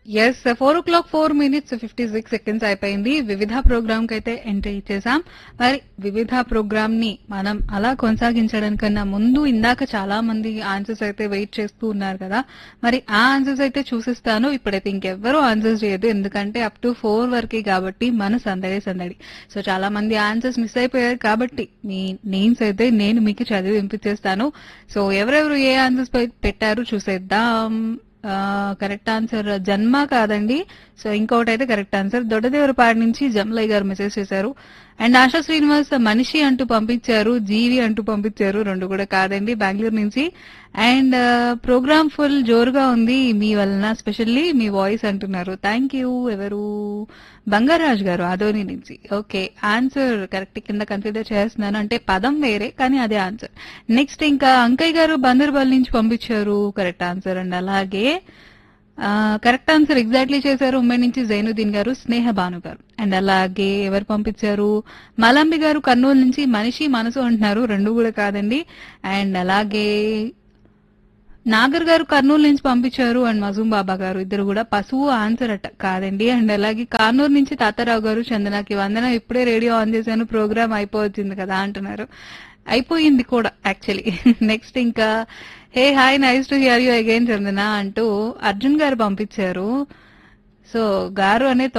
yes four o'clock four minutes fifty six seconds అయిపోయింది వివిధ programme కి అయితే ఎంట్రీ ఇచ్చేసాం మరి వివిధ ప్రోగ్రామ్ ని మనం అలా కొనసాగించడానికన్నా ముందు ఇందాక చాలా మంది ఆన్సర్స్ అయితే వెయిట్ చేస్తూ ఉన్నారు కదా మరి ఆ ఆన్సర్స్ అయితే చూసిస్తాను ఇప్పుడైతే ఇంకెవ్వరూ ఆన్సర్స్ చేయదు ఎందుకంటే అప్ టు ఫోర్ వరకే కాబట్టి మన సందడి సందడి సో చాలా మంది ఆన్సర్స్ మిస్ అయిపోయారు కాబట్టి మీ నేమ్స్ అయితే నేను మీకు చదివి వినిపించేస్తాను సో ఎవరెవరు ఏ ఆన్సర్స్ పెట్టారు చూసేద్దాం కరెక్ట్ ఆన్సర్ జన్మ కాదండి సో ఇంకొకటి అయితే కరెక్ట్ ఆన్సర్ దొడ్డదేవరపాడు నుంచి జమ్లయ్య గారు మెసేజ్ చేశారు అండ్ ఆశా శ్రీనివాస్ మనిషి అంటూ పంపించారు జీవి అంటూ పంపించారు రెండు కూడా కాదండి బెంగళూరు నుంచి అండ్ ప్రోగ్రామ్ ఫుల్ జోరుగా ఉంది మీ వలన స్పెషల్లీ మీ వాయిస్ అంటున్నారు థ్యాంక్ యూ ఎవరు బంగారాజ్ గారు ఆదోని నుంచి ఓకే ఆన్సర్ కరెక్ట్ కింద కన్సిడర్ చేస్తున్నాను అంటే పదం వేరే కానీ అదే ఆన్సర్ నెక్స్ట్ ఇంకా అంకయ్య గారు బందర్బల్ నుంచి పంపించారు కరెక్ట్ ఆన్సర్ అండ్ అలాగే కరెక్ట్ ఆన్సర్ ఎగ్జాక్ట్లీ చేశారు ఉమ్మడి నుంచి జైనుద్దీన్ గారు స్నేహ భాను గారు అండ్ అలాగే ఎవరు పంపించారు మలంబి గారు కర్నూలు నుంచి మనిషి మనసు అంటున్నారు రెండు కూడా కాదండి అండ్ అలాగే నాగర్ గారు కర్నూలు నుంచి పంపించారు అండ్ మజూం బాబా గారు ఇద్దరు కూడా పశువు ఆన్సర్ అట కాదండి అండ్ అలాగే కానూరు నుంచి తాతారావు గారు చందనకి వందన ఇప్పుడే రేడియో ఆన్ చేశాను ప్రోగ్రామ్ అయిపోవచ్చింది కదా అంటున్నారు అయిపోయింది కూడా యాక్చువల్లీ నెక్స్ట్ ఇంకా hey hi nice to hear you again Chandana అంటూ అర్జున్ గారు పంపించారు సో గారు అనే